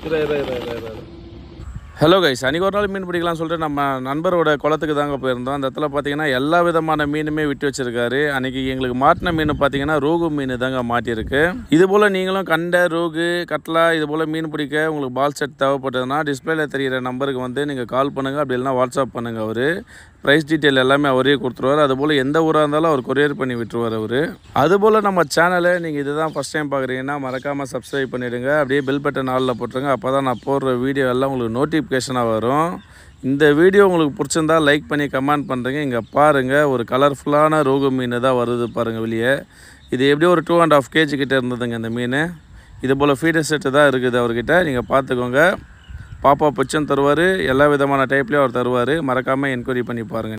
இரு இரு இரு இரு இரு, இரு ஹலோ கைஸ் அன்றைக்கி ஒரு நாள் மீன் பிடிக்கலாம்னு சொல்லிட்டு நம்ம நண்பரோட குளத்துக்கு தாங்க போயிருந்தோம் அந்த இடத்துல பார்த்தீங்கன்னா எல்லா விதமான மீனுமே விட்டு வச்சிருக்காரு அன்றைக்கி எங்களுக்கு மாட்டின மீன் பார்த்தீங்கன்னா ரோகு மீன் தாங்க மாட்டியிருக்கு இது போல் நீங்களும் கண்டை ரோகு கட்லா இது போல் மீன் பிடிக்க உங்களுக்கு பால் செட் தேவைப்பட்டதுன்னா டிஸ்பிளேல தெரியிற நம்பருக்கு வந்து நீங்கள் கால் பண்ணுங்கள் அப்படி இல்லைனா வாட்ஸ்அப் பண்ணுங்கள் அவர் ப்ரைஸ் டீட்டெயில் எல்லாமே அவரே கொடுத்துருவார் அதுபோல் எந்த ஊராக இருந்தாலும் அவர் கொரியர் பண்ணி விட்டுருவார் அவர் அதுபோல் நம்ம சேனலை நீங்கள் இதுதான் ஃபஸ்ட் டைம் பார்க்குறீங்கன்னா மறக்காமல் சப்ஸ்கிரைப் பண்ணிவிடுங்க அப்படியே பெல் பட்டன் ஆளில் போட்டுருங்க அப்போ தான் நான் போடுற வீடியோ எல்லாம் உங்களுக்கு நோட்டிஃபிகேஷனாக வரும் இந்த வீடியோ உங்களுக்கு பிடிச்சிருந்தா லைக் பண்ணி கமெண்ட் பண்ணுறீங்க இங்கே பாருங்கள் ஒரு கலர்ஃபுல்லான ரோகு மீன் தான் வருது பாருங்கள் வெளியே இது எப்படியும் ஒரு டூ அண்ட் ஆஃப் கேஜி கிட்ட இருந்ததுங்க இந்த மீன் இது போல் ஃபீடர் செட்டு தான் இருக்குது அவர்கிட்ட நீங்கள் பார்த்துக்கோங்க பாப்பா பிச்சன் தருவார் எல்லா விதமான டைப்லேயும் அவர் தருவார் மறக்காமல் என்கொயரி பண்ணி பாருங்கள்